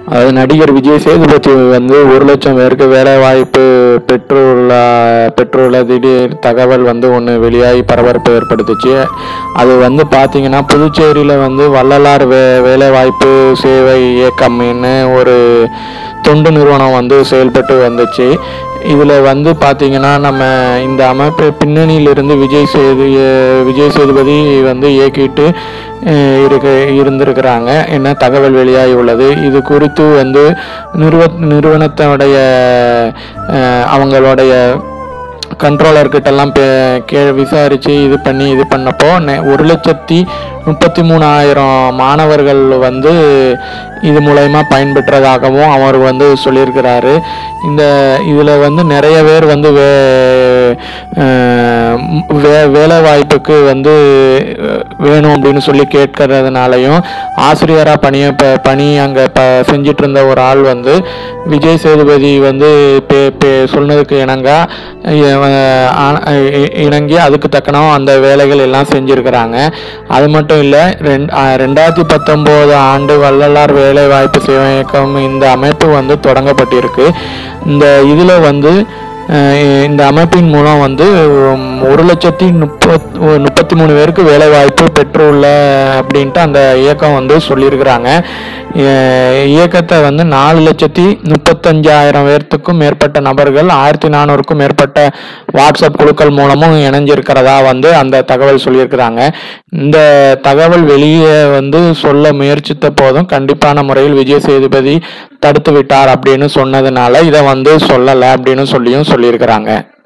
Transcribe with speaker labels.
Speaker 1: அதாவது நடிகர் விஜய் சேதுபதி வந்து ஒரு லட்சம் பேருக்கு வேலை வாய்ப்பு பெற்றுள்ள பெற்றுள்ள திடீர் தகவல் வந்து ஒன்று வெளியாகி பரபரப்பு ஏற்படுத்துச்சு அது வந்து பார்த்தீங்கன்னா புதுச்சேரியில் வந்து வள்ளலார் வே வேலை வாய்ப்பு சேவை இயக்கம்னு ஒரு தொண்டு நிறுவனம் வந்து செயல்பட்டு வந்துச்சு இதில் வந்து பார்த்தீங்கன்னா நம்ம இந்த அமைப்பு பின்னணியிலிருந்து விஜய் சேது விஜய் சேதுபதி வந்து இயக்கிட்டு அஹ், இருக்க இருந்திருக்கிறாங்க என்ன தகவல் வெளியாகி உள்ளது இது குறித்து வந்து நிறுவ நிறுவனத்தோடைய அஹ், அவங்களுடைய கண்ட்ரோலர்கிட்டலாம் கே விசாரித்து இது பண்ணி இது பண்ணப்போ நெ- ஒரு லட்சத்தி முப்பத்தி மூணாயிரம் மாணவர்கள் வந்து இது மூலயமா பயன்பெற்றதாகவும் அவர் வந்து சொல்லியிருக்கிறாரு இந்த இதில் வந்து நிறைய பேர் வந்து வே அஹ் வே வேலை வாய்ப்புக்கு வந்து அஹ், வேணும் அப்படின்னு சொல்லி கேட்கறதுனாலையும் ஆசிரியராக பணிய ப பணி அங்கே ப செஞ்சிட்டு இருந்த ஒரு ஆள் வந்து விஜய் சேதுபதி வந்து பே பே சொன்னதுக்கு இணங்க அஹ், ஆன- இ- இணங்கி அதுக்கு தக்கன அந்த வேலைகள் எல்லாம் செஞ்சுருக்கிறாங்க அது மட்டும் இல்லை ரெண் அஹ், ரெண்டாயிரத்தி பத்தொம்போது ஆண்டு வள்ளலார் வேலை வாய்ப்பு சேவை இயக்கம் இந்த அமைப்பு வந்து தொடங்கப்பட்டிருக்கு இந்த இதில் வந்து அஹ், இந்த அமைப்பின் மூலம் வந்து உம், ஒரு லட்சத்தி முப்பத் முப்பத்தி மூணு பேருக்கு வேலை வாய்ப்பு பெற்றுள்ள அப்படின்ட்டு அந்த இயக்கம் வந்து சொல்லியிருக்கிறாங்க அஹ், இயக்கத்தை வந்து நாலு லட்சத்தி முப்பத்தஞ்சாயிரம் பேர்த்துக்கும் மேற்பட்ட நபர்கள் ஆயிரத்தி நானூறுக்கும் மேற்பட்ட வாட்ஸ்அப் குழுக்கள் மூலமும் இணைஞ்சிருக்கிறதா வந்து அந்த தகவல் சொல்லியிருக்கிறாங்க இந்த தகவல் வெளியே வந்து சொல்ல முயற்சித்த போதும் கண்டிப்பான முறையில் விஜய் சேதுபதி தடுத்து விட்டார் அப்படின்னு சொன்னதுனால இதை வந்து சொல்லலை அப்படின்னு சொல்லியும் சொல்லியிருக்கிறாங்க